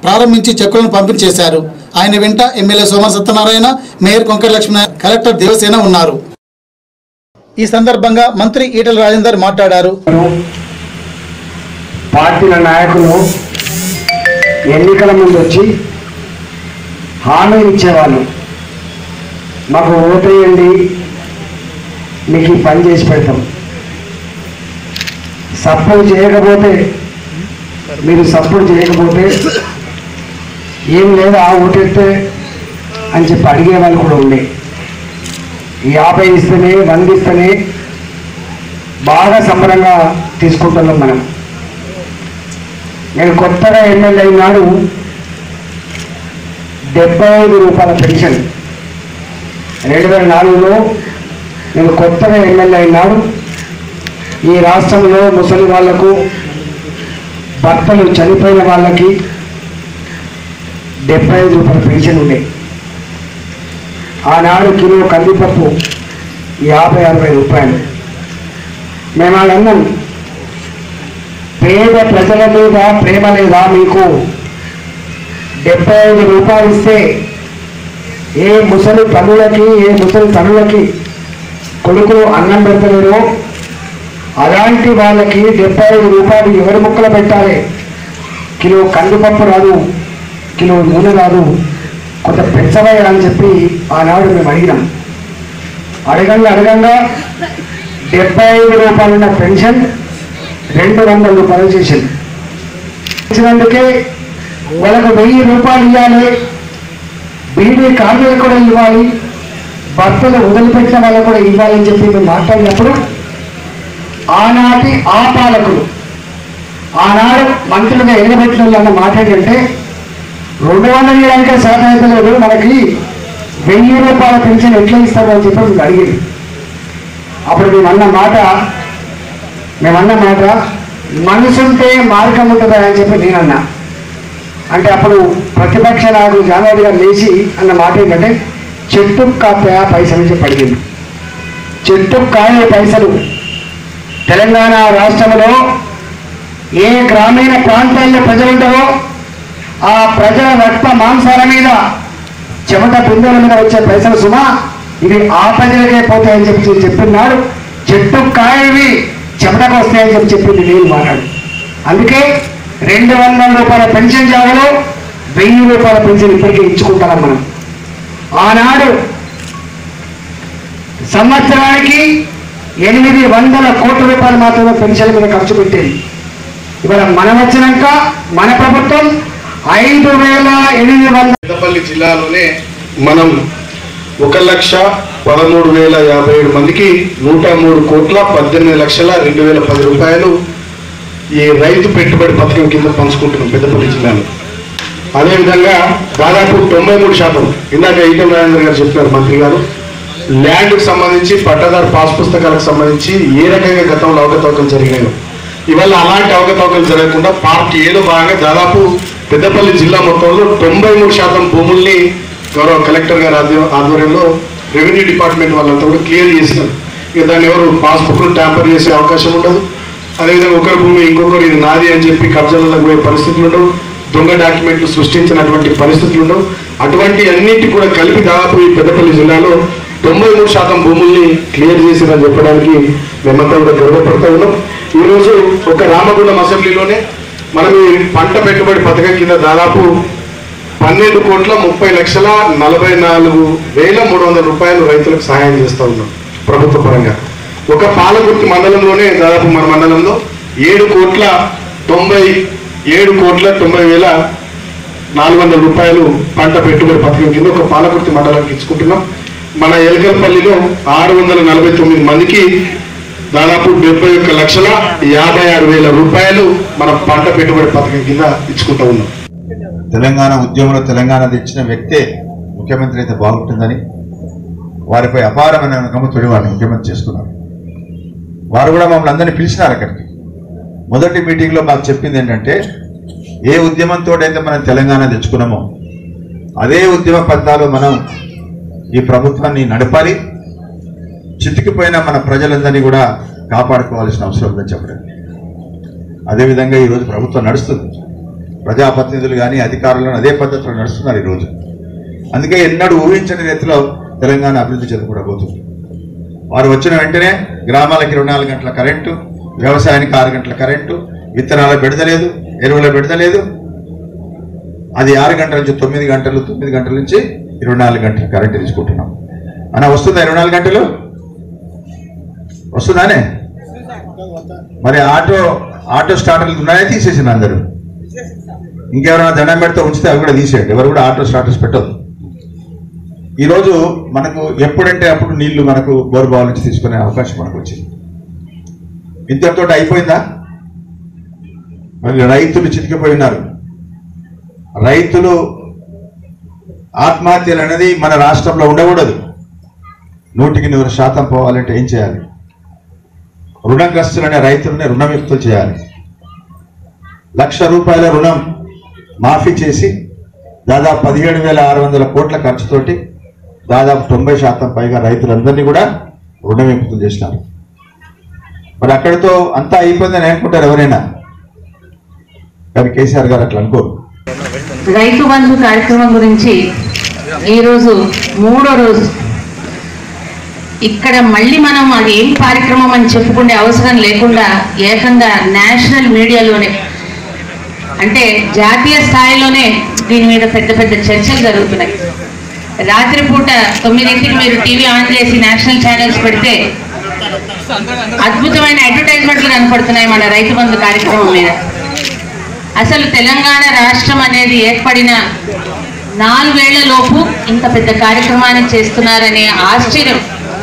ప్రారంభించి చెక్కులను పంపిణీ చేశారు ఆయన వెంట MLA Soma Satyanarayana mayor Konkara Lakshmana collector Devasena ఉన్నారు ఈ సందర్భంగా మంత్రి ఈటల రాజేందర్ మాట్లాడారు పార్టీల నాయకులు ఎన్నికల ముందు వచ్చి హామీ ఇచ్చేవాళ్ళు మాకు ఓటేయండి మీకు ఈ పని చేసి పెడతాం సపోర్ట్ చేయకపోతే మీరు సపోర్ట్ చేయకపోతే ఏం లేదా ఓటేస్తే అని చెప్పి అడిగే వాళ్ళు కూడా ఉండే యాభై ఇస్తేనే వంద ఇస్తేనే బాగా సంబరంగా తీసుకుంటున్నాం మనం నేను కొత్తగా ఎమ్మెల్యే అయినాడు డెబ్బై ఐదు రూపాయల పెన్షన్ రెండు వేల నాలుగులో నేను కొత్తగా ఎమ్మెల్యే అయినాడు ఈ రాష్ట్రంలో ముసలి వాళ్లకు భర్తలు చనిపోయిన వాళ్ళకి డెబ్బై ఐదు రూపాయల పెన్షన్ ఉండే ఆనాడు కిలో కందిపప్పు యాభై అరవై రూపాయలు మేము వాళ్ళన్నాం పేద ప్రజల మీద ప్రేమ లేదా మీకు డెబ్బై ఐదు రూపాయలు ఇస్తే ఏ ముసలి తల్లులకి ఏ ముసలి తల్లులకి కొడుకులు అన్నం పెడతలేరు అలాంటి వాళ్ళకి డెబ్బై ఐదు రూపాయలు ఎవరి ముక్కలు పెట్టాలి కిలో కందిపప్పు రాదు కిలో నూనె రాదు కొంత పెంచవయ్యా అని చెప్పి ఆనాడు మేము అడిగినాం అడగంగా అడగంగా డెబ్బై ఐదు రూపాయలున్న పెన్షన్ రెండు వందల రూపాయలు చేసింది ఇచ్చినందుకే వాళ్ళకు వెయ్యి రూపాయలు ఇవ్వాలి బీడీ కార్మికులకు కూడా ఇవ్వాలి భర్తలు వదిలిపెట్టిన వాళ్ళకు కూడా ఇవ్వాలని చెప్పి మేము మాట్లాడినప్పుడు ఆనాటి ఆ పాలకులు ఆనాడు మంత్రులుగా ఎగబెట్టిన వాళ్ళు అన్న మాట ఏంటంటే రెండు వందల ఇవ్వడానికే సాధ్యతలేదు మనకి వెయ్యి రూపాయల పెన్షన్ ఎట్లా ఇస్తారో అని చెప్పి మీకు అడిగింది అప్పుడు మేము అన్న మాట మేమన్న మాట మనసుంటే మార్గం ఉంటుందా అని చెప్పి నేనన్నా అంటే అప్పుడు ప్రతిపక్ష నాయకుడు జానారెడ్డి గారు లేచి అన్న మాట ఏంటంటే చెట్టు కాపాయ పైసలు చెప్పి అడిగింది చెట్టు కాయ పైసలు తెలంగాణ రాష్ట్రంలో ఏ గ్రామీణ ప్రాంతాల్లో ప్రజలు ఉంటారో ఆ ప్రజల రక్త మాంసాల మీద చెమట బిందువుల మీద వచ్చే పైసలు సుమా ఇవి ఆ ప్రజలకే పోతాయని చెప్పి చెప్పినాడు చెట్టు కాయవి చెమటకు వస్తాయని చెప్పి చెప్పింది నేను మాట్లాడు అందుకే రెండు వందల రూపాయల పెన్షన్ జాగలో వెయ్యి రూపాయల పెన్షన్ ఇప్పటికే ఇచ్చుకుంటాం మనం ఆనాడు సంవత్సరానికి ఎనిమిది వందల కోట్ల రూపాయలు మాత్రమే పెన్షన్ మీద ఖర్చు పెట్టేది ఇవాళ మనం వచ్చినాక మన ప్రభుత్వం ఐదు వేల ఎనిమిది వందల పెద్దపల్లి జిల్లాలోనే మనం ఒక లక్ష పదమూడు వేల యాభై ఏడు మందికి నూట మూడు కోట్ల పద్దెనిమిది లక్షల రెండు వేల పది రూపాయలు ఈ రైతు పెట్టుబడి పథకం కింద పంచుకుంటున్నాం పెద్దపల్లి జిల్లాలో అదేవిధంగా దాదాపు తొంభై మూడు శాతం ఇందాక ఈటల రాజేంద్ర గారు చెప్పినారు మంత్రి గారు ల్యాండ్కి సంబంధించి పట్టదారు పాస్ పుస్తకాలకు సంబంధించి ఏ రకంగా గతంలో అవకతవకలు జరిగినాయో ఇవాళ అలాంటి అవకతవకలు జరగకుండా పార్టీ ఏదో భాగంగా దాదాపు పెద్దపల్లి జిల్లా మొత్తంలో తొంభై మూడు శాతం భూముల్ని గౌరవ కలెక్టర్ గారి ఆధ్వర్యం- ఆధ్వర్యంలో రెవెన్యూ డిపార్ట్మెంట్ వాళ్ళంతా కూడా క్లియర్ చేసినారు ఇక దాన్ని ఎవరు పాస్బుక్లు ట్యాంపర్ చేసే అవకాశం ఉండదు అదేవిధంగా ఒకరి భూమి ఇంకొకరు ఇది నాది అని చెప్పి కబ్జాలకు పోయే పరిస్థితులు ఉండవు దొంగ డాక్యుమెంట్లు సృష్టించినటువంటి పరిస్థితులు ఉండవు అటువంటి అన్నింటి కూడా కలిపి దాదాపు ఈ పెద్దపల్లి జిల్లాలో తొంభై మూడు శాతం భూముల్ని క్లియర్ చేసిందని చెప్పడానికి మేమంతా కూడా గర్వపడుతూ ఉన్నాం ఈరోజు ఒక రామగుండం అసెంబ్లీలోనే మనం ఈ పంట పెట్టుబడి పథకం కింద దాదాపు పన్నెండు కోట్ల ముప్పై లక్షల నలభై నాలుగు వేల మూడు వందల రూపాయలు రైతులకు సహాయం చేస్తూ ఉన్నాం ప్రభుత్వ పరంగా ఒక పాలకుర్తి మండలంలోనే దాదాపు మన మండలంలో ఏడు కోట్ల తొంభై ఏడు కోట్ల తొంభై వేల నాలుగు వందల రూపాయలు పంట పెట్టుబడి పథకం కింద ఒక పాలకుర్తి మండలానికి ఇచ్చుకుంటున్నాం మన ఎలకల్పల్లిలో ఆరు వందల నలభై తొమ్మిది మందికి దాదాపు డెబ్బై ఒక్క లక్షల యాభై ఆరు వేల రూపాయలు మన పంట పెట్టుబడి పథకం కింద ఇచ్చుకుంటూ ఉన్నాం తెలంగాణ ఉద్యమంలో తెలంగాణ తెచ్చిన వ్యక్తే ముఖ్యమంత్రి అయితే బాగుంటుందని వారిపై అపారమైన నమ్మకంతో వారిని ముఖ్యమంత్రి చేసుకున్నారు వారు కూడా మమ్మల్ని అందరినీ పిలిచినారు అక్కడికి మొదటి మీటింగ్లో మాకు చెప్పింది ఏంటంటే ఏ ఉద్యమంతో అయితే మనం తెలంగాణ తెచ్చుకున్నామో అదే ఉద్యమ పథకాలు మనం ఈ ప్రభుత్వాన్ని నడపాలి చితికిపోయిన మన ప్రజలందరినీ కూడా కాపాడుకోవాల్సిన అవసరం ఉందని చెప్పడం అదేవిధంగా ఈరోజు ప్రభుత్వం నడుస్తుంది ప్రజాప్రతినిధులు కానీ అధికారులను అదే పద్ధతిలో నడుస్తున్నారు ఈరోజు అందుకే ఎన్నడూ ఊహించని రీతిలో తెలంగాణ అభివృద్ధి చెందుకోబోతుంది వారు వచ్చిన వెంటనే గ్రామాలకి ఇరవై నాలుగు గంటల కరెంటు వ్యవసాయానికి ఆరు గంటల కరెంటు విత్తనాల పెడతలేదు ఎరువుల పెడతలేదు అది ఆరు గంటల నుంచి తొమ్మిది గంటలు తొమ్మిది గంటల నుంచి ఇరవై నాలుగు గంటల కరెంట్ తీసుకుంటున్నాం అన్న వస్తుందా ఇరవై నాలుగు గంటలు వస్తుందానే మరి ఆటో ఆటో స్టార్టర్లు ఉన్నాయా తీసేసిన అందరూ ఇంకెవరైనా దండం పెడితే ఉంచితే అవి కూడా తీసేయండి ఎవరు కూడా ఆటో స్టార్టర్స్ పెట్టదు ఈరోజు మనకు ఎప్పుడంటే అప్పుడు నీళ్లు మనకు బోర్బాల్ నుంచి తీసుకునే అవకాశం మనకు వచ్చింది ఇంతటితో అయిపోయిందా మరి రైతులు చితికిపోయి ఉన్నారు రైతులు ఆత్మహత్యలు అనేది మన రాష్ట్రంలో ఉండకూడదు నూటికి నూరు శాతం పోవాలంటే ఏం చేయాలి రుణగ్రస్తులనే రైతులని రుణవిముక్తులు చేయాలి లక్ష రూపాయల రుణం మాఫీ చేసి దాదాపు పదిహేడు వేల ఆరు వందల కోట్ల ఖర్చుతోటి దాదాపు తొంభై శాతం పైగా రైతులందరినీ కూడా రుణవిముక్తులు చేసినారు మరి అక్కడితో అంతా అయిపోయిందని అనుకుంటారు ఎవరైనా కానీ కేసీఆర్ గారు అట్లా అనుకోరు రైతు బంధు కార్యక్రమం గురించి ఈరోజు మూడో రోజు ఇక్కడ మళ్ళీ మనం అది ఏం కార్యక్రమం అని చెప్పుకునే అవసరం లేకుండా ఏకంగా నేషనల్ మీడియాలోనే అంటే జాతీయ స్థాయిలోనే దీని మీద పెద్ద పెద్ద చర్చలు జరుగుతున్నాయి రాత్రిపూట తొమ్మిదింటికి మీరు టీవీ ఆన్ చేసి నేషనల్ ఛానల్స్ పెడితే అద్భుతమైన అడ్వర్టైజ్మెంట్లు కనపడుతున్నాయి మన రైతు బంధు కార్యక్రమం మీద అసలు తెలంగాణ రాష్ట్రం అనేది ఏర్పడిన నాలుగేళ్ల లోపు ఇంత పెద్ద కార్యక్రమాన్ని చేస్తున్నారనే ఆశ్చర్యం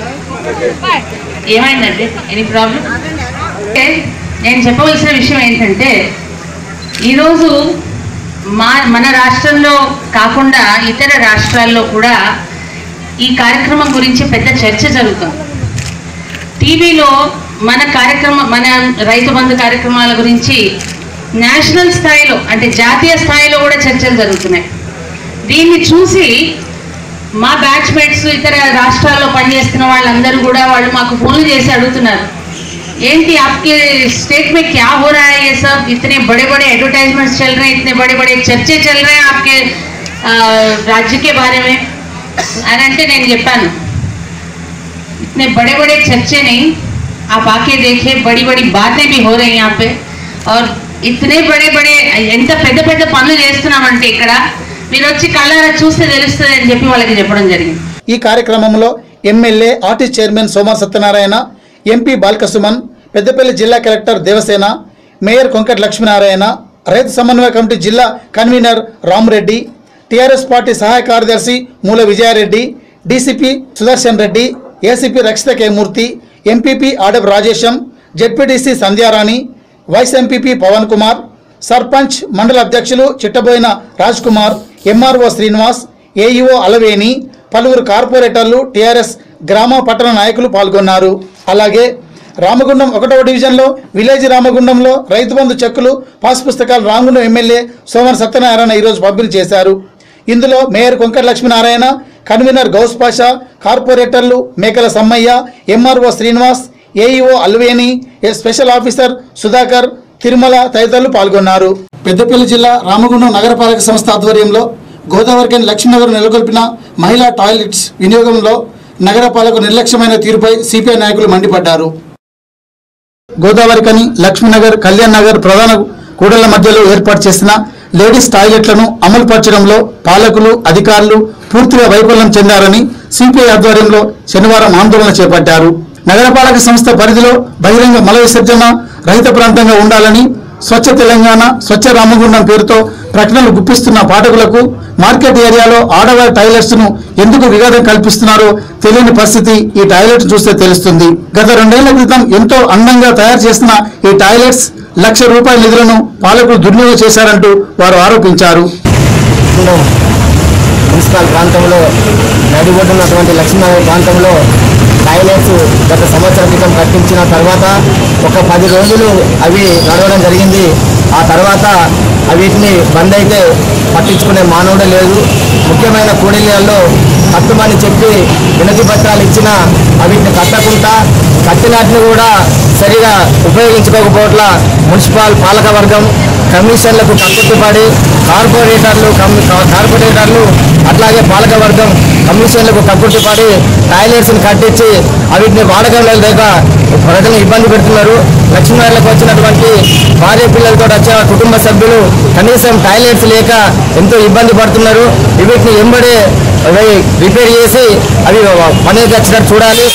ఏమైందండి ఎనీ ప్రాబ్లం నేను చెప్పవలసిన విషయం ఏంటంటే ఈరోజు మా మన రాష్ట్రంలో కాకుండా ఇతర రాష్ట్రాల్లో కూడా ఈ కార్యక్రమం గురించి పెద్ద చర్చ జరుగుతుంది టీవీలో మన కార్యక్రమం మన రైతు బంధు కార్యక్రమాల గురించి నేషనల్ స్థాయిలో అంటే జాతీయ స్థాయిలో కూడా చర్చలు జరుగుతున్నాయి దీన్ని చూసి మా బ్యాచ్మేట్స్ ఇతర రాష్ట్రాల్లో పనిచేస్తున్న వాళ్ళందరూ కూడా వాళ్ళు మాకు ఫోన్లు చేసి అడుగుతున్నారు ఏంటి आपके स्टेट में क्या हो रहा है ये सब इतने बड़े बड़े एडवर्टाइजमेंट्स चल रहे हैं इतने बड़े बड़े चर्चे चल रहे हैं आपके आ, राज्य के बारे में అని అంటే నేను చెప్పాను इतने बड़े बड़े चर्चे नहीं आप आके देखिए बड़ी बड़ी बातें भी हो रही हैं यहाँ पे और इतने बड़े बड़े ఎంత పెద్ద పెద్ద పనులు చేస్తున్నామంటే ఇక్కడ మీరు వచ్చి కళ్ళారా చూస్తే తెలుస్తుంది అని చెప్పి వాళ్ళకి చెప్పడం జరిగింది ఈ కార్యక్రమంలో MLA RTC chairman Soma Satyanarayana MP Balka Suman Peddapalli జిల్లా కలెక్టర్ దేవసేన మేయర్ కొంకటి లక్ష్మీనారాయణ రైతు సమన్వయ కమిటీ జిల్లా కన్వీనర్ రామరెడ్డి టీఆర్ఎస్ పార్టీ సహాయ కార్యదర్శి Moola Vijaya Reddy DCP Sudarshan Reddy ACP Rakshitha K Murthy MPP Adapu Rajesham ZPTC Sandhyarani vice MPP Pavan Kumar sarpanch మండల అధ్యక్షులు చిట్టబోయిన రాజ్ కుమార్ ఎంఆర్ఓ శ్రీనివాస్ ఏఈఓ అలవేని పలువురు కార్పొరేటర్లు టీఆర్ఎస్ గ్రామ పట్టణ నాయకులు పాల్గొన్నారు అలాగే రామగుండం ఒకటవ డివిజన్లో విలేజ్ రామగుండంలో రైతు బంధు చెక్కులు పాస్ పుస్తకాలు రామగుండం ఎమ్మెల్యే సోమర్ సత్యనారాయణ ఈరోజు పంపిణీ చేశారు ఇందులో మేయర్ కొంకటి లక్ష్మీనారాయణ కన్వీనర్ గౌస్ పాషా కార్పొరేటర్లు Mekala Sammaiah MRO Srinivas AEO Alveni A special officer Sudhakar Tirumala తదితరులు పాల్గొన్నారు పెద్దపల్లి జిల్లా రామగుండం నగరపాలక సంస్థ ఆధ్వర్యంలో గోదావరికని లక్ష్మీనగర్ నెలకొల్పిన మహిళా టాయిలెట్స్ వినియోగంలో నగరపాలకు నిర్లక్ష్యమైన తీరుపై సిపిఐ నాయకులు మండిపడ్డారు గోదావరికని లక్ష్మీనగర్ కళ్యాణ్ నగర్ ప్రధాన కూడళ్ల మధ్యలో ఏర్పాటు చేసిన లేడీస్ టాయిలెట్లను అమలుపరచడంలో పాలకులు అధికారులు పూర్తిగా వైఫల్యం చెందారని సిపిఐ ఆధ్వర్యంలో శనివారం ఆందోళన చేపట్టారు నగరపాలక సంస్థ పరిధిలో బహిరంగ మల విసర్జన రహిత ప్రాంతంగా ఉండాలని స్వచ్ఛ తెలంగాణ స్వచ్ఛ రామగుండం పేరుతో ప్రకటనలు గుప్పిస్తున్న పాఠకులకు మార్కెట్ ఏరియాలో ఆడవారి టాయిలెట్స్ ను ఎందుకు వివాదం కల్పిస్తున్నారో తెలియని పరిస్థితి ఈ టాయిలెట్ చూస్తే తెలుస్తుంది గత రెండేళ్ల క్రితం ఎంతో అందంగా తయారు చేసిన ఈ టాయిలెట్స్ లక్ష రూపాయల నిధులను పాలకులు దుర్వినియోగం చేశారంటూ వారు ఆరోపించారు గుండం మున్సిపల్ ప్రాంతంలో నడిబొడ్డున్నటువంటి లక్ష్మీనగర్ ప్రాంతంలో టాయిలెట్స్ గత సంవత్సరం క్రితం కట్టించిన తర్వాత ఒక పది రోజులు అవి నడవడం జరిగింది ఆ తర్వాత వీటిని బంద్ అయితే పట్టించుకునే మానవుడే లేదు ముఖ్యమైన కూడలిలో కట్టుమని చెప్పి వినతి పత్రాలు ఇచ్చినా వీటిని కట్టకుండా కట్టినట్లు కూడా సరిగా ఉపయోగించుకోకపోవట్ల మున్సిపల్ పాలక వర్గం కమిషన్లకు కక్కుర్తిపడి కార్పొరేటర్లు కమ్- కార్పొరేటర్లు అట్లాగే పాలక వర్గం కమిషన్లకు కక్కుర్తిపడి టాయిలెట్స్ని కట్టించి వీటిని వాడకంలో లేక ప్రజలను ఇబ్బంది పెడుతున్నారు లక్ష్మీవారికి వచ్చినటువంటి భార్య పిల్లలతో వచ్చే కుటుంబ సభ్యులు కనీసం టాయిలెట్స్ లేక ఎంతో ఇబ్బంది పడుతున్నారు వీటిని ఎంబడే అవి రిపేర్ చేసి అవి పనికి వచ్చినట్టు చూడాలి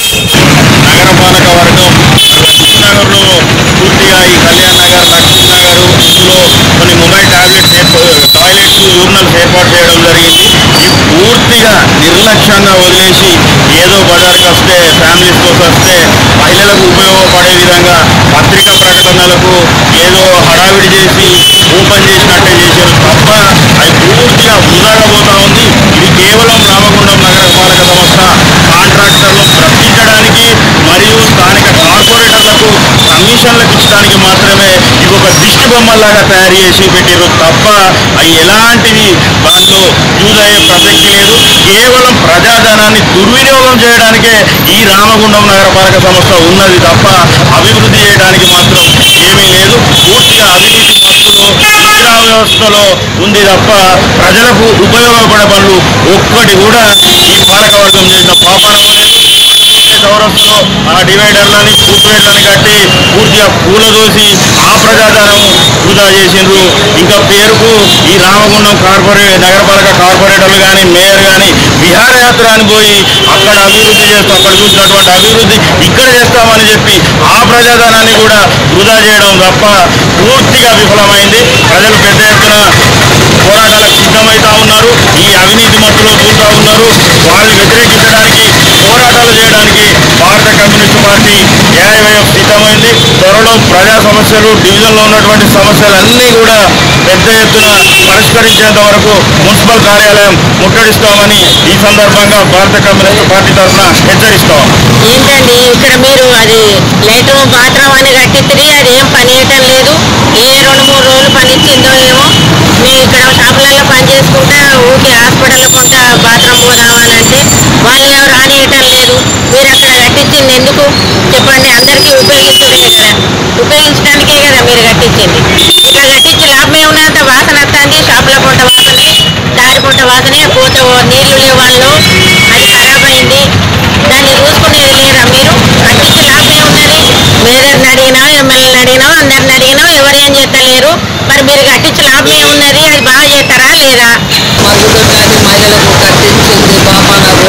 నగరపాలక వర్గం లక్ష్మీనగర్లో పూర్తిగా ఈ కళ్యాణ్ నగర్ లక్ష్మీ నగర్ ఇందులో కొన్ని మొబైల్ టాబ్లెట్స్ ఏర్పా- టాయిలెట్స్ యూరినల్స్ ఏర్పాటు చేయడం జరిగింది ఇది పూర్తిగా నిర్లక్ష్యంగా వదిలేసి ఏదో బజార్కి వస్తే ఫ్యామిలీస్తో వస్తే మహిళలకు ఉపయోగపడే విధంగా పత్రికా ప్రకటనలకు ఏదో హడావిడి చేసి ఓపెన్ చేసినట్టే చేశారు తప్ప అది పూర్తిగా వృధాగా పోతా ఉంది ఇది కేవలం రామగుండం నగరపాలక సంస్థ కాంట్రాక్టర్లు రప్పించడానికి మరియు స్థానిక కార్పొరేటర్లకు కమిషన్లకు ఇచ్చడానికి మాత్రమే ఇది ఒక దిష్టి బొమ్మలాగా తయారు చేసి పెట్టారు తప్ప అవి ఎలాంటివి దాంట్లో యూజ్ అయ్యే ప్రసక్తి లేదు కేవలం ప్రజాధనాన్ని దుర్వినియోగం చేయడానికే ఈ రామగుండం నగరపాలక సంస్థ ఉన్నది తప్ప అభివృద్ధి చేయడానికి మాత్రం ఏమీ లేదు పూర్తిగా అవినీతి మత్తులో నిద్రా వ్యవస్థలో ఉంది తప్ప ప్రజలకు ఉపయోగపడే పనులు ఒక్కటి కూడా ఈ పాలకవర్గం చేసిన పాపాన లేదు అట్లనే చౌరస్తులో ఆ డివైడర్లని ఫుట్వేర్లని కట్టి పూర్తిగా కూలదోసి ఆ ప్రజాధనం వృధా చేసిండ్రు ఇంకా పేరుకు ఈ రామగుండం కార్పొరేట్ నగరపాలక కార్పొరేటర్లు కానీ మేయర్ కానీ విహారయాత్ర అని పోయి అక్కడ అభివృద్ధి చేస్తూ అక్కడ చూసినటువంటి అభివృద్ధి ఇక్కడ చేస్తామని చెప్పి ఆ ప్రజాధనాన్ని కూడా వృధా చేయడం తప్ప పూర్తిగా విఫలమైంది ప్రజలు పెద్ద ఎత్తున పోరాటాలకు సిద్ధమవుతా ఉన్నారు ఈ అవినీతి మత్తులో దూరుతా ఉన్నారు వాళ్ళని వ్యతిరేకించడానికి పోరాటాలు చేయడానికి భారత కమ్యూనిస్ట్ పార్టీ ఏఐవైఎఫ్ సిద్ధమైంది త్వరలో ప్రజా సమస్యలు డివిజన్లో ఉన్నటువంటి సమస్యలన్నీ కూడా పెద్ద ఎత్తున పరిష్కరించేంత వరకు మున్సిపల్ కార్యాలయం ముట్టడిస్తామని ఈ సందర్భంగా భారత కమ్యూనిస్ట్ పార్టీ తరఫున హెచ్చరిస్తాం ఏంటండి ఇక్కడ మీరు అది లెటర్ బాత్రూమ్ అని కట్టించి అది ఏం పని చేయటం లేదు ఏ రెండు మూడు రోజులు పని ఇచ్చిందో ఏమో మేము ఇక్కడ షాపులలో పని చేసుకుంటా ఊరికి హాస్పిటల్ కొంట బాత్రూమ్ పోదామనంటే వాళ్ళు ఎవరు రానియటం లేదు మీరు అక్కడ కట్టించింది ఎందుకు చెప్పండి అందరికీ ఉపయోగించుడే కదా ఉపయోగించడానికే కదా మీరు కట్టించింది ఇట్లా కట్టించి లాభమే ఉన్నంత వాసన వస్తుంది షాపుల పొంట వాసనే దారి పొంట వాసనే పోతే ఓ నీళ్లు లేవు వాళ్ళు అది ఖరాబ్ అయింది దాన్ని చూసుకునేది లేదా మీరు కట్టించి లాభమే ఉన్నది మేయర్ని అడిగినా ఎమ్మెల్యేని అడిగినా అందరిని అడిగినా ఎవరు ఏం చేస్తలేరు మరి మీరు కట్టించి లాభమే ఉన్నది అది బాగా చేస్తారా లేదా మరుగుదొడ్లని మహిళలకు కట్టించింది బాపానరు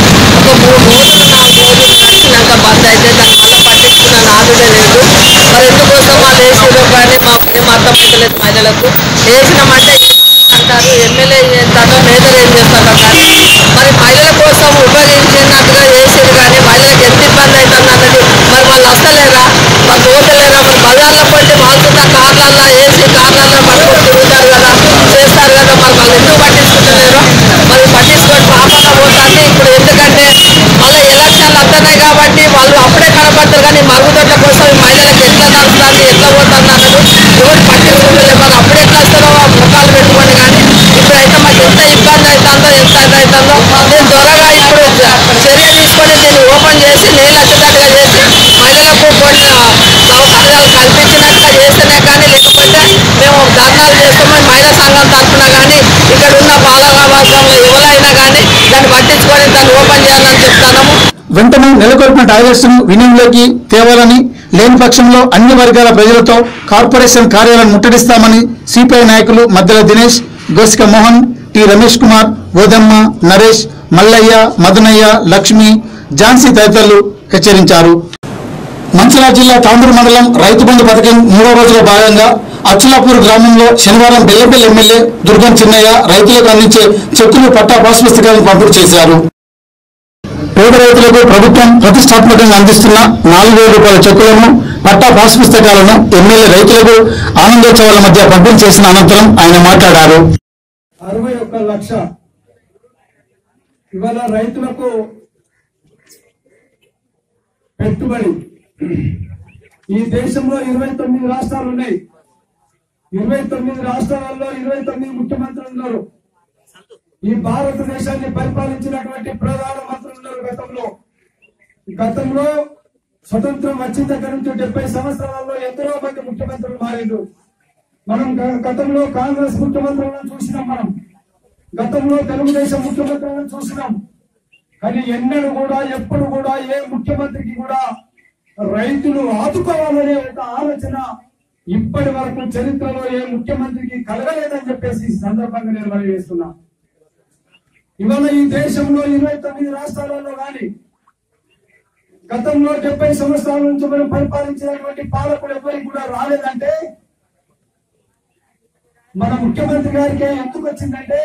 ఒక మూడు రోజులు నాలుగు రోజులు నడిచినాక బంద్ అయితే దాన్ని మళ్ళీ పట్టించుకున్న నాదుడే లేదు మరి ఎందుకోసం వాళ్ళు వేసిరో కానీ మాకు ఏం అర్థమైతలేదు మహిళలకు వేసినామంటే అంటారు ఎమ్మెల్యే ఏం చేస్తారో మేజర్ ఏం చేస్తారో కానీ మరి మహిళల కోసం ఉపయోగించినట్టుగా వేసిరు కానీ మహిళలకు ఎంత ఇబ్బంది అవుతుంది అన్నది మరి వాళ్ళు వస్తలేరా వాళ్ళు పోతలేరా మరి బజార్లో పట్టి వాళ్ళకున్న కార్లల్లో వేసి కార్లల్లో పట్టుకొని తిరుగుతారు కదా చేస్తారు కదా మరి వాళ్ళు ఎందుకు పట్టించుకుంటలేరు మరి పట్టించుకొని పాపన పోతాంది ఇప్పుడు ఎందుకంటే మళ్ళీ ఎలక్షన్లు వస్తున్నాయి కాబట్టి వాళ్ళు అప్పుడే కనపడతారు కానీ మరుగుదొడ్ల కోసం ఈ మహిళలకు ఎట్లా నడుస్తుంది ఎట్లా పోతుంది అన్నది ఎవరు పట్టించుకుంటలేదు మరి అప్పుడు ఎట్లా వస్తారో ఆ ముఖాలు పెట్టుకొని కానీ ఇప్పుడైతే మాకు ఎంత ఇబ్బంది అవుతుందో ఎంత ఇది అవుతుందో నేను త్వరగా ఇప్పుడు చర్య తీసుకొని దీన్ని ఓపెన్ చేసి నీళ్ళు వచ్చేటట్టుగా చేసి మహిళలకు కొన్ని సౌకర్యాలు కల్పించినట్టుగా చేస్తేనే కానీ లేకపోతే మేము ధర్నాలు చేస్తామని మహిళా సంఘం తరఫున కానీ ఇక్కడ ఉన్న పాలక వర్గంలో ఎవరైనా కానీ దాన్ని పట్టించుకొని దాన్ని ఓపెన్ చేయాలని చెప్తాము వెంటనే నెలకొల్పిన టాయిలెట్స్ ను వినియోగంలోకి తేవాలని లేని పక్షంలో అన్ని వర్గాల ప్రజలతో కార్పొరేషన్ కార్యాలయం ముట్టడిస్తామని సిపిఐ నాయకులు మద్దెల దినేష్ గోసిక మోహన్ టి రమేష్ కుమార్ గోదమ్మ నరేష్ మల్లయ్య మదనయ్య లక్ష్మి ఝాన్సీ తదితరులు హెచ్చరించారు మంచిర్యాల జిల్లా తాండూరు మండలం రైతు బంధు పథకం మూడో రోజుల భాగంగా అచ్చులాపూర్ గ్రామంలో శనివారం బెల్లపల్లి ఎమ్మెల్యే దుర్గం చిన్నయ్య రైతులకు అందించే చెక్కులు పట్టా పాస్ పుస్తకాలను పంపిణీ చేశారు పేద రైతులకు ప్రభుత్వం ప్రతిష్టాత్మకంగా అందిస్తున్న నాలుగు వేల రూపాయల చెక్కులను పట్టా పాస్ పుస్తకాలను ఎమ్మెల్యే రైతులకు ఆనందోత్సవాల మధ్య పంపిణీ చేసిన అనంతరం ఆయన మాట్లాడారు అరవై ఒక్క లక్ష ఇవాళ రైతులకు పెట్టుబడి ఈ దేశంలో ఇరవై తొమ్మిది రాష్ట్రాలు ఉన్నాయి ఇరవై తొమ్మిది రాష్ట్రాలలో ఇరవై తొమ్మిది ముఖ్యమంత్రులు ఉన్నారు ఈ భారతదేశాన్ని పరిపాలించినటువంటి ప్రధాన మంత్రులు ఉన్నారు గతంలో గతంలో స్వతంత్రం వచ్చిన దగ్గర నుంచి డెబ్బై సంవత్సరాలలో ఎందరో మంది ముఖ్యమంత్రులు మారిండు మనం గ- గతంలో కాంగ్రెస్ ముఖ్యమంత్రులను చూసినాం మనం గతంలో తెలుగుదేశం ముఖ్యమంత్రులను చూసినాం కానీ ఎన్నడూ కూడా ఎప్పుడు కూడా ఏ ముఖ్యమంత్రికి కూడా రైతులు ఆదుకోవాలనే ఒక ఆలోచన ఇప్పటి వరకు చరిత్రలో ఏ ముఖ్యమంత్రికి కలగలేదని చెప్పేసి ఈ సందర్భంగా నేను మనం చేస్తున్నా ఇవాళ ఈ దేశంలో ఇరవై తొమ్మిది రాష్ట్రాలలో కానీ గతంలో డెబ్బై సంవత్సరాల నుంచి మనం పరిపాలించినటువంటి పాలకులు ఎవరికి కూడా రాలేదంటే మన ముఖ్యమంత్రి గారికి ఎందుకు వచ్చిందంటే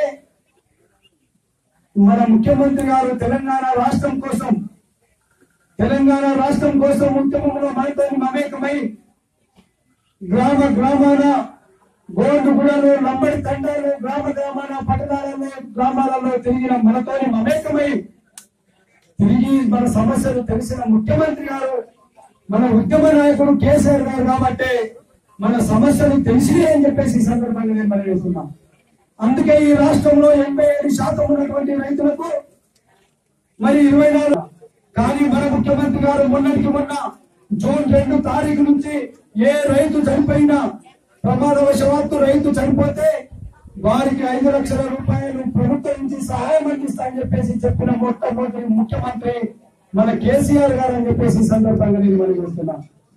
మన ముఖ్యమంత్రి గారు తెలంగాణ రాష్ట్రం కోసం తెలంగాణ రాష్ట్రం కోసం ఉద్యమంలో మనతో మమేకమై గ్రామ గ్రామాన గోండు గుడలు లంబడి తండాలు గ్రామ గ్రామాన పట్టణాలలో గ్రామాలలో తిరిగిన మనతోని మమేకమై తిరిగి మన సమస్యలు తెలిసిన ముఖ్యమంత్రి గారు మన ఉద్యమ నాయకుడు కేసీఆర్ గారు కాబట్టి మన సమస్యలు తెలిసినాయి అని చెప్పేసి ఈ సందర్భంగా నేను మనం చేస్తున్నాం అందుకే ఈ రాష్ట్రంలో ఎనభై ఏడు శాతం ఉన్నటువంటి రైతులకు మరి ఇరవై నాలుగు కానీ మన ముఖ్యమంత్రి గారు మొన్నటికి మొన్న జూన్ రెండు తారీఖు నుంచి ఏ రైతు చనిపోయినా ప్రమాదవశవాత్తు రైతు చనిపోతే వారికి ఐదు లక్షల రూపాయలు ప్రభుత్వం నుంచి సహాయం అందిస్తా అని చెప్పేసి చెప్పిన మొట్టమొదటి ముఖ్యమంత్రి మన కేసీఆర్ గారు అని చెప్పేసి ఈ సందర్భంగా నేను మనం చూస్తున్నా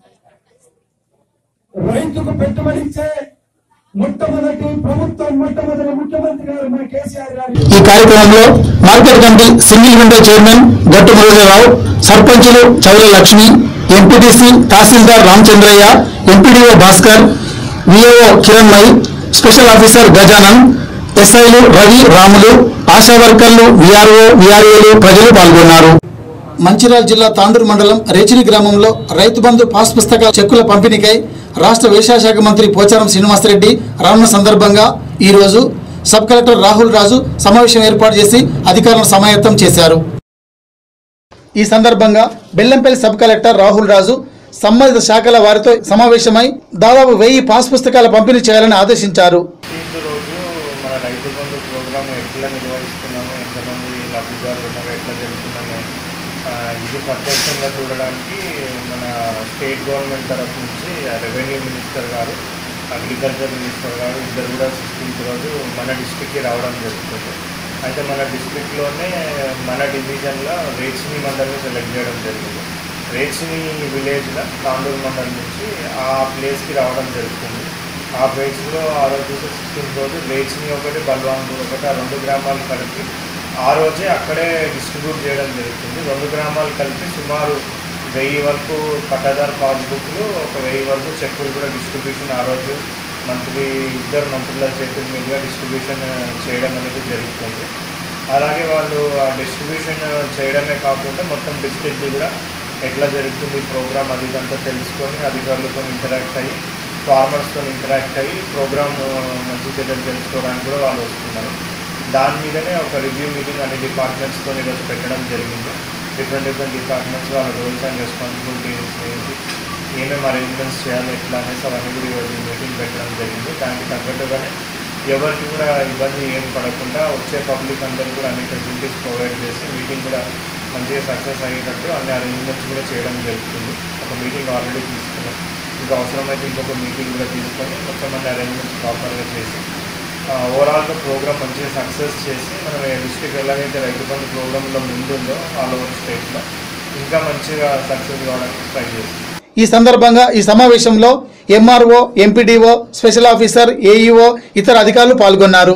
రైతుకు పెట్టుబడి ఇచ్చే మొట్టమొదటి ప్రభుత్వం మొట్టమొదటి ముఖ్యమంత్రి గారు మన కేసీఆర్ గారు ఈ కార్యక్రమంలో market committee single window chairman Gattu Muralirao సర్పంచులు Chowla Lakshmi MPTC tahsildar Ramachandraiah MPDO Bhaskar VO Kiranmayi special officer Gajanan ఎస్ఐలు రవి రాములు ఆశా వర్కర్లు విఆర్ఓ విఆర్ఏలు ప్రజలు పాల్గొన్నారు మంచిర్యాల జిల్లా తాండూరు మండలం రేచిలి గ్రామంలో రైతు బంధు పాస్ పుస్తకాల చెక్కుల పంపిణీకై రాష్ట్ర వ్యవసాయ శాఖ మంత్రి పోచారం శ్రీనివాసరెడ్డి రానున్న సందర్భంగా ఈ రోజు సబ్ కలెక్టర్ రాహుల్ రాజు సమావేశం ఏర్పాటు చేసి అధికారులను సమాయత్తం చేశారు ఈ సందర్భంగా బెల్లంపల్లి సబ్ కలెక్టర్ రాహుల్ రాజు సంబంధిత శాఖల వారితో సమావేశమై దాదాపు వెయ్యి పాస్ పుస్తకాల పంపిణీ చేయాలని ఆదేశించారు ఈ రోజు మన రైతు బంధు ప్రోగ్రామ్ ఎట్లా నిర్వహిస్తున్నాము ఎంతమంది లబ్ధిదారులు ఉన్నారు ఎట్లా జరుగుతున్నాము ఆ, ఇది ప్రత్యక్షంగా చూడడానికి మన స్టేట్ గవర్నమెంట్ తరఫు నుంచి revenue minister garu agriculture minister garu ఇద్దరు కూడా సిక్స్టీన్త్ రోజు మన డిస్టిక్కి రావడం జరుగుతుంది అయితే మన డిస్టిక్లోనే మన డివిజన్లో రేచిని మండలిని సెలెక్ట్ చేయడం జరిగింది రేచిని విలేజ్లో తాండూరు మండలం నుంచి ఆ ప్లేస్కి రావడం జరుగుతుంది ఆ ప్లేస్లో ఆ రోజు సిక్స్టీన్ రోజు రేచిని ఒకటి బల్వాన్పూర్ ఒకటి ఆ రెండు గ్రామాలు కలిపి ఆ రోజే అక్కడే డిస్ట్రిబ్యూట్ చేయడం జరుగుతుంది రెండు గ్రామాలు కలిపి సుమారు వెయ్యి వరకు పట్టాదారు పాస్బుక్లు ఒక వెయ్యి వరకు చెక్కులు కూడా డిస్ట్రిబ్యూషన్ ఆ రోజు మంత్రి ఇద్దరు మంత్రుల చేతుల మీదుగా డిస్ట్రిబ్యూషన్ చేయడం అనేది జరుగుతుంది అలాగే వాళ్ళు ఆ డిస్ట్రిబ్యూషన్ చేయడమే కాకుండా మొత్తం డిస్ట్రిక్ట్ కూడా ఎట్లా జరుగుతుంది ప్రోగ్రామ్ అది ఇదంతా తెలుసుకొని అధికారులతో ఇంటరాక్ట్ అయ్యి ఫార్మర్స్తో ఇంటరాక్ట్ అయ్యి ప్రోగ్రామ్ మంచి చెడ్డలు తెలుసుకోవడానికి కూడా వాళ్ళు వస్తున్నారు దాని మీదనే ఒక రివ్యూ మీటింగ్ అన్ని డిపార్ట్మెంట్స్తో ఈరోజు పెట్టడం జరిగింది డిఫరెంట్ డిఫరెంట్ డిపార్ట్మెంట్స్ వాళ్ళ రోల్స్ అండ్ రెస్పాన్సిబిలిటీస్ ఏంటి ఏమేమి అరేంజ్మెంట్స్ చేయాలి ఎట్లా అనేసి అవన్నీ కూడా ఈరోజు మీటింగ్ పెట్టడం జరిగింది దానికి తగ్గట్టుగానే ఎవరికి కూడా ఇబ్బంది ఏం పడకుండా వచ్చే పబ్లిక్ అందరూ కూడా అన్ని ఫెసిలిటీస్ ప్రొవైడ్ చేసి మీటింగ్ కూడా మంచిగా సక్సెస్ అయ్యేటట్టు అన్ని అరేంజ్మెంట్స్ కూడా చేయడం జరుగుతుంది ఒక మీటింగ్ ఆల్రెడీ తీసుకున్నాం ఇంకా అవసరమైతే ఇంకొక మీటింగ్ కూడా తీసుకొని మొత్తం అన్ని అరేంజ్మెంట్స్ ప్రాపర్గా చేసి ఓవరాల్గా ప్రోగ్రామ్ మంచిగా సక్సెస్ చేసి మనం డిస్ట్రిక్ట్ ఎలాగైతే రైతు బంధు ప్రోగ్రాంలో ముందుందో ఆల్ ఓవర్ స్టేట్లో ఇంకా మంచిగా సక్సెస్ కావడానికి ట్రై చేస్తాం ఈ సందర్భంగా ఈ సమావేశంలో MRO MPDO special officer AEO ఇతర అధికారులు పాల్గొన్నారు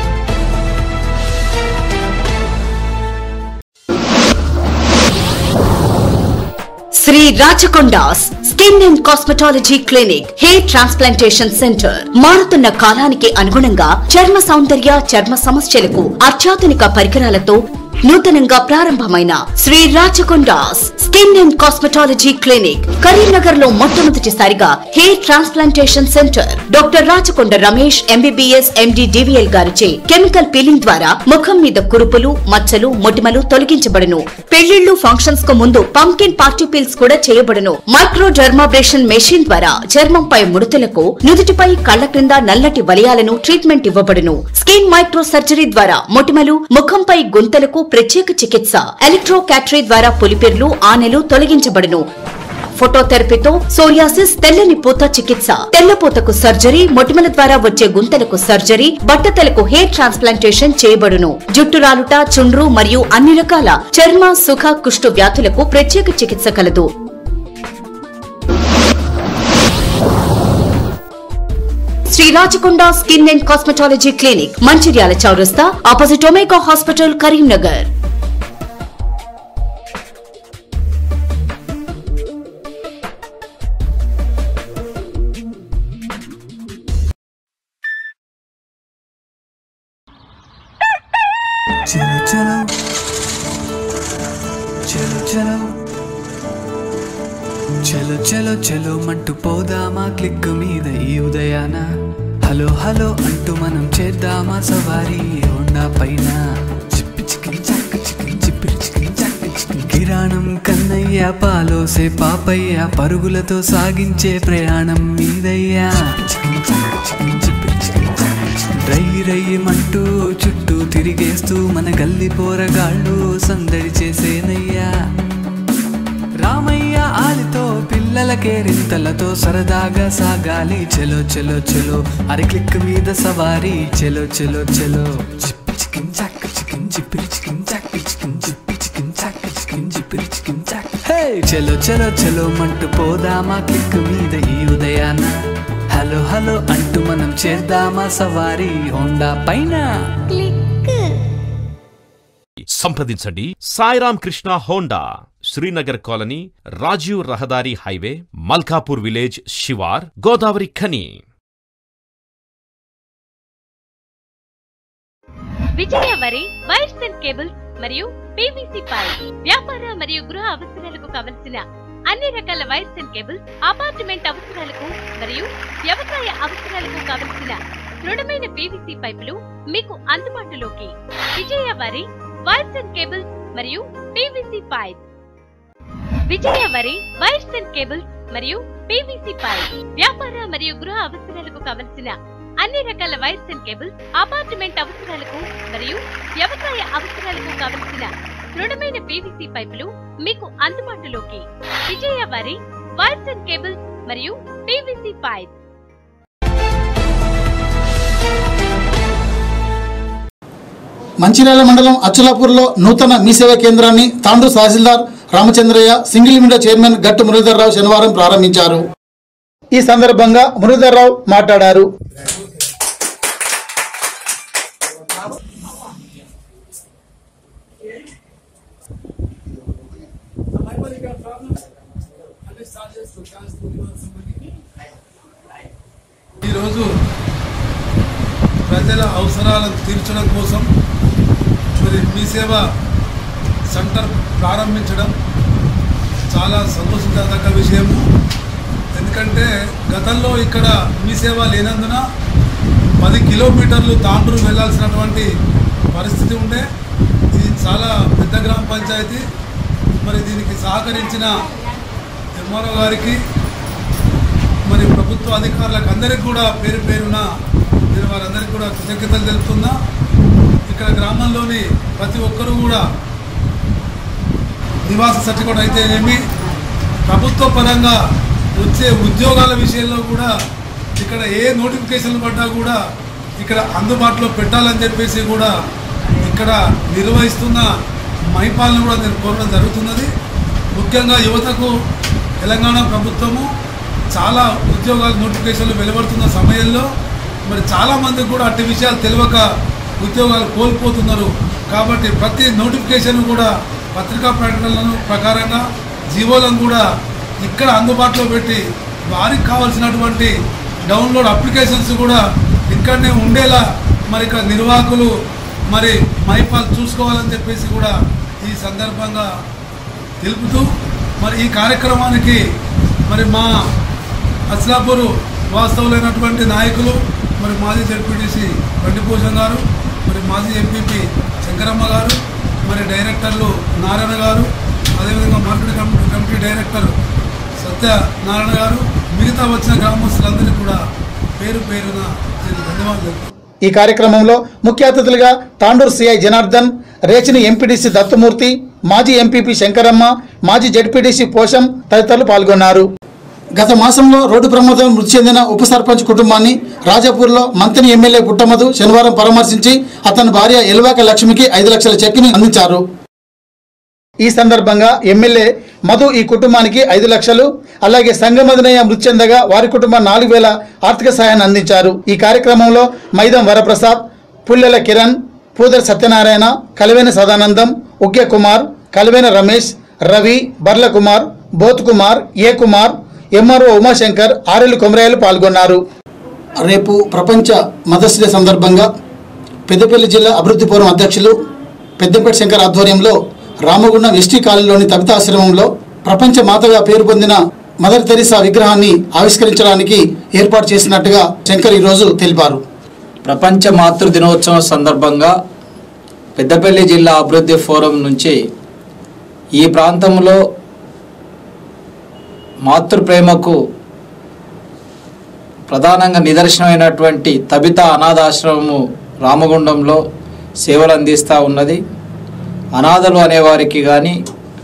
Sri Rachakonda's skin and cosmetology clinic hair transplantation centre మారుతున్న కాలానికి అనుగుణంగా చర్మ సౌందర్య చర్మ సమస్యలకు అత్యాధునిక పరికరాలతో నూతనంగా ప్రారంభమైన Sri Rachakonda's skin and cosmetology clinic Karimnagar లో మొట్టమొదటిసారిగా hair transplantation centre doctor Rachakonda Ramesh MBBS MD DVL గారిచే కెమికల్ పీలింగ్ ద్వారా ముఖం మీద కురుపులు మచ్చలు మొటిమలు తొలగించబడును పెళ్లిళ్లు ఫంక్షన్స్ కు ముందు పంకిన్ పార్టీ పీల్స్ కూడా చేయబడును మైక్రో డర్మాబ్రేషన్ మెషిన్ ద్వారా చర్మంపై ముడతలకు నుదుటిపై కళ్ల క్రింద నల్లటి వలయాలను ట్రీట్మెంట్ ఇవ్వబడును స్కిన్ మైక్రో సర్జరీ ద్వారా మొటిమలు ముఖంపై గుంతలకు ప్రత్యేక చికిత్స ఎలక్ట్రో క్యాటరీ ద్వారా పులిపిర్లు ఆనెలు తొలగించబడును ఫోటోథెరపీతో సోరియాసిస్ తెల్లని పూత చికిత్స తెల్లపూతకు సర్జరీ మొటిమల ద్వారా వచ్చే గుంతలకు సర్జరీ బట్టతలకు హెయిర్ ట్రాన్స్ప్లాంటేషన్ చేయబడును జుట్టు రాలుట చుండ్రు మరియు అన్ని రకాల చర్మ సుఖ కుష్టు వ్యాధులకు ప్రత్యేక చికిత్స కలదు Sri Rachakonda skin and cosmetology clinic Mancherial చౌరస్తా ఆపోజిట్ ఒమేగా హాస్పిటల్ కరీంనగర్ చలో చలో చలో చలో చలో చలో చలో మంటూ పోదామా క్లిక్ మీద ఈ ఉదయాన హలో హలో అంటూ మనం చేద్దామా సవారీ హోండా పైన చిప్పి చికిన్ చక్క చికిన్ చిప్పిరి చికిన్ చక్క చికిన్ కిరాణం కన్నయ్య పాలోసే పాపయ్య పరుగులతో సాగించే ప్రయాణం మీదయ్యా చికిన్ చక్క చికిన్ చిప్పిరి చికిన్ చక్క చికిన్ రై రయ్యమంటూ చుట్టూ తిరిగేస్తూ మన గల్లి పోరగాళ్ళు సందడి చేసేనయ్యా రామయ్య ఆలితో పిల్లలకే రింతలతో సరదాగా సాగాలి చెలో చెలో చెలో అరి క్లిక్ మీద సవారీ చెలో చెలో చెలో చిప్పి చికిన్ చాక్ చికిన్ చిప్పిరి చికిన్ చాక్ చికిన్ చిప్పి చికిన్ చాక్ చికిన్ చిప్పిరి చికిన్ చాక్ హే చెలో చెలో చెలో మంటూ పోదామా క్లిక్ మీద ఈ ఉదయాన హలో హలో అంటూ మనం చేద్దామా సవారీ హోండా పైన సంప్రదించండి సాయిరామ్ కృష్ణ హోండా శ్రీనగర్ కాలనీ రాజీవ్ రహదారి హైవే మల్కాపూర్ విలేజ్ శివార్ గోదావరి ఖని విజయ వరి వైర్స్ అండ్ కేబుల్స్ మరియు పీవీసీ పైప్ వ్యాపార మరియు గృహ అవసరాలకు కావలసిన అన్ని రకాల వైర్స్ అండ్ కేబుల్స్ అపార్ట్మెంట్ అవసరాలకు మరియు వ్యవసాయ అవసరాలకు కావలసిన దృఢమైన పీవీసీ పైపులు మీకు అందుబాటులోకి విజయ వరి వైర్స్ అండ్ కేబుల్స్ మరియు పీవీసీ పైప్ విజయ వరి వైర్స్ అండ్ కేబుల్స్ మరియు పీవీసీ పైప్ వ్యాపార మరియు గృహ అవసరాలకు కావలసిన అన్ని రకాల వైర్స్ అండ్ కేబుల్స్ అపార్ట్మెంట్ అవసరాలకు మరియు వ్యవసాయ అవసరాలకు కావలసిన దృఢమైన పీవీసీ పైపులు మీకు అందుబాటులోకి విజయ వారి వైర్స్ అండ్ కేబుల్స్ మరియు పీవీసీ పైప్ మంచిర్యాల మండలం అచ్చులాపూర్లో నూతన మీ సేవా కేంద్రాన్ని తాండూ tahsildar Ramachandraiah single window chairman Gattu Muralidhar Rao శనివారం ప్రారంభించారు ఈ సందర్భంగా మురళీధర్రావు మాట్లాడారు ఈరోజు ప్రజల అవసరాలను తీర్చడం కోసం మరి మీ సేవ సెంటర్ ప్రారంభించడం చాలా సంతోషించదగ్గ విషయము ఎందుకంటే గతంలో ఇక్కడ మీ సేవ లేనందున పది కిలోమీటర్లు తాండూరు వెళ్ళాల్సినటువంటి పరిస్థితి ఉండే ఇది చాలా పెద్ద గ్రామ పంచాయతీ మరి దీనికి సహకరించిన ఎంఆర్ఓ గారికి మరి ప్రభుత్వ అధికారులకు అందరికీ కూడా పేరు పేరున నేను వారందరికీ కూడా కృతజ్ఞతలు తెలుపుతున్నా ఇక్కడ గ్రామంలోని ప్రతి ఒక్కరూ కూడా నివాస సర్టిఫికేట్ అయితేనేమి ప్రభుత్వ పరంగా వచ్చే ఉద్యోగాల విషయంలో కూడా ఇక్కడ ఏ నోటిఫికేషన్లు పడ్డా కూడా ఇక్కడ అందుబాటులో పెట్టాలని చెప్పేసి కూడా ఇక్కడ నిర్వహిస్తున్న మైపాలను కూడా నేను కోరడం జరుగుతున్నది ముఖ్యంగా యువతకు తెలంగాణ ప్రభుత్వము చాలా ఉద్యోగాల నోటిఫికేషన్లు వెలువడుతున్న సమయంలో మరి చాలామందికి కూడా అట్టి విషయాలు తెలియక ఉద్యోగాలు కోల్పోతున్నారు కాబట్టి ప్రతి నోటిఫికేషన్ కూడా పత్రికా ప్రకటనలను ప్రకారంగా జీవోలను కూడా ఇక్కడ అందుబాటులో పెట్టి వారికి కావాల్సినటువంటి డౌన్లోడ్ అప్లికేషన్స్ కూడా ఇక్కడనే ఉండేలా మరి ఇక్కడ నిర్వాహకులు మరి మైపాల్ చూసుకోవాలని చెప్పేసి కూడా ఈ సందర్భంగా తెలుపుతూ మరి ఈ కార్యక్రమానికి మరి మా అస్లాపూర్ వాస్తవులైనటువంటి నాయకులు మరి మాజీ జడ్పీటీసీ బండిభూషణ్ గారు మరి మాజీ ఎంపీపీ శంకరమ్మ గారు మరి డైరెక్టర్లు నారాయణ గారు అదేవిధంగా market committee committee director Satyanarayana గారు మిగతా వచ్చిన గ్రామస్తులందరికీ కూడా పేరు పేరున నేను ధన్యవాదాలు తెలుపుతున్నాను. ఈ కార్యక్రమంలో ముఖ్య అతిథులుగా తాండూరు సిఐ జనార్దన్ రేచిని ఎంపీడీసీ దత్తమూర్తి మాజీ ఎంపీపీ శంకరమ్మ మాజీ జడ్పీటీసీ పోషం తదితరులు పాల్గొన్నారు గత మాసంలో రోడ్డు ప్రమాదంలో మృతి చెందిన ఉప సర్పంచ్ కుటుంబాన్ని రాజాపూర్లో మంత్రి ఎమ్మెల్యే పుట్టమధు శనివారం పరామర్శించి అతని భార్య ఎల్వాక లక్ష్మికి ఐదు లక్షల చెక్కిని అందించారు ఈ సందర్భంగా ఎమ్మెల్యే మధు ఈ కుటుంబానికి ఐదు లక్షలు అలాగే సంగమదనయ్య మృతి చెందగా వారి కుటుంబం నాలుగు వేల ఆర్థిక సహాయాన్ని అందించారు ఈ కార్యక్రమంలో మైదం వరప్రసాద్ పుల్లెల కిరణ్ పూదర్ సత్యనారాయణ కలివేన సదానందం ఉగ్య కుమార్ కలివేన రమేష్ రవి బర్ల కుమార్ బోత్ కుమార్ ఏ కుమార్ ఎంఆర్ఓ ఉమాశంకర్ ఆరెల్లు కొమరాయలు పాల్గొన్నారు రేపు ప్రపంచ మదర్స్ డే సందర్భంగా పెద్దపల్లి జిల్లా అభివృద్ధి ఫోరం అధ్యక్షులు పెద్దంపేట శంకర్ ఆధ్వర్యంలో రామగుండం ఎస్టీ కాలనీలోని తబితాశ్రమంలో ప్రపంచ మాతగా పేరు పొందిన మదర్ తెరిసా విగ్రహాన్ని ఆవిష్కరించడానికి ఏర్పాటు చేసినట్టుగా శంకర్ ఈరోజు తెలిపారు ప్రపంచ మాతృ దినోత్సవం సందర్భంగా పెద్దపల్లి జిల్లా అభివృద్ధి ఫోరం నుంచి ఈ ప్రాంతంలో మాతృప్రేమకు ప్రధానంగా నిదర్శనమైనటువంటి తబిత అనాథాశ్రమము రామగుండంలో సేవలు అందిస్తూ ఉన్నది అనాథలు అనేవారికి కానీ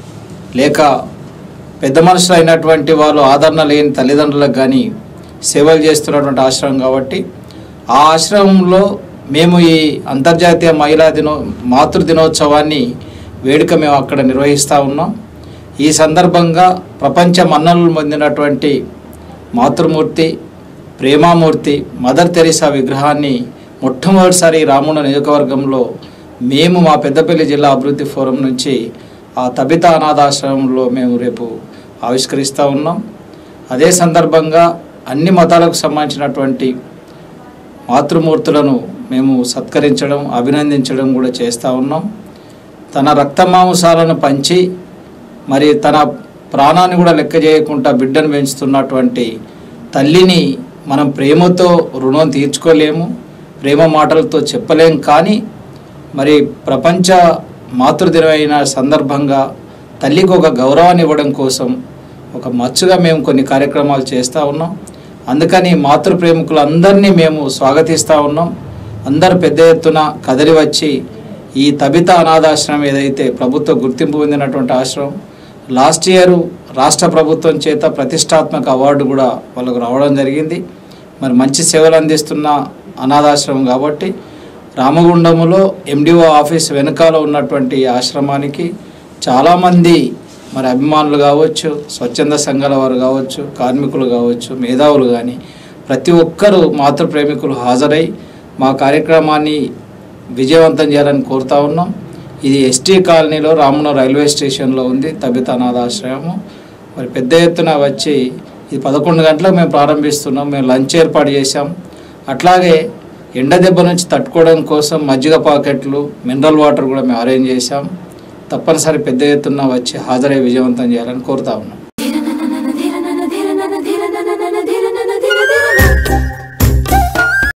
లేక పెద్ద మనుషులు అయినటువంటి వాళ్ళు ఆదరణ లేని తల్లిదండ్రులకు కానీ సేవలు చేస్తున్నటువంటి ఆశ్రమం కాబట్టి ఆ ఆశ్రమంలో మేము ఈ అంతర్జాతీయ మహిళా దినో మాతృ దినోత్సవాన్ని వేడుక మేము అక్కడ నిర్వహిస్తూ ఉన్నాం ఈ సందర్భంగా ప్రపంచ మన్ననలు పొందినటువంటి మాతృమూర్తి ప్రేమామూర్తి మదర్ తెరిసా విగ్రహాన్ని మొట్టమొదటిసారి రామూన నియోజకవర్గంలో మేము మా పెద్దపల్లి జిల్లా అభివృద్ధి ఫోరం నుంచి ఆ తబిత అనాథాశ్రమంలో మేము రేపు ఆవిష్కరిస్తూ ఉన్నాం అదే సందర్భంగా అన్ని మతాలకు సంబంధించినటువంటి మాతృమూర్తులను మేము సత్కరించడం అభినందించడం కూడా చేస్తూ ఉన్నాం తన రక్తమాంసాలను పంచి మరి తన ప్రాణాన్ని కూడా లెక్క చేయకుండా బిడ్డను పెంచుతున్నటువంటి తల్లిని మనం ప్రేమతో రుణం తీర్చుకోలేము ప్రేమ మాటలతో చెప్పలేం కానీ మరి ప్రపంచ మాతృదినమైన సందర్భంగా తల్లికి ఒక గౌరవాన్ని ఇవ్వడం కోసం ఒక మచ్చుగా మేము కొన్ని కార్యక్రమాలు చేస్తూ ఉన్నాం అందుకని మాతృ ప్రేమికులందరినీ మేము స్వాగతిస్తూ ఉన్నాం అందరు పెద్ద ఎత్తున కదలి వచ్చి ఈ తబిత అనాథాశ్రమం ఏదైతే ప్రభుత్వ గుర్తింపు పొందినటువంటి ఆశ్రమం లాస్ట్ ఇయర్ రాష్ట్ర ప్రభుత్వం చేత ప్రతిష్టాత్మక అవార్డు కూడా వాళ్ళకు రావడం జరిగింది మరి మంచి సేవలు అందిస్తున్న అనాథాశ్రమం కాబట్టి రామగుండములో ఎండిఓ ఆఫీస్ వెనకాల ఉన్నటువంటి ఈ ఆశ్రమానికి చాలామంది మరి అభిమానులు కావచ్చు స్వచ్ఛంద సంఘాల వారు కావచ్చు కార్మికులు కావచ్చు మేధావులు కానీ ప్రతి ఒక్కరూ మాతృప్రేమికులు హాజరై మా కార్యక్రమాన్ని విజయవంతం చేయాలని కోరుతా ఉన్నాం ఇది ఎస్టీ కాలనీలో రామన రైల్వే స్టేషన్లో ఉంది తబిత అనాథాశ్రయము మరి పెద్ద ఎత్తున వచ్చి ఇది పదకొండు గంటలకు మేము ప్రారంభిస్తున్నాం మేము లంచ్ ఏర్పాటు చేశాం అట్లాగే ఎండ దెబ్బ నుంచి తట్టుకోవడం కోసం మజ్జిగ పాకెట్లు మినరల్ వాటర్ కూడా మేము అరేంజ్ చేశాం తప్పనిసరి పెద్ద ఎత్తున వచ్చి హాజరై విజయవంతం చేయాలని కోరుతా ఉన్నాం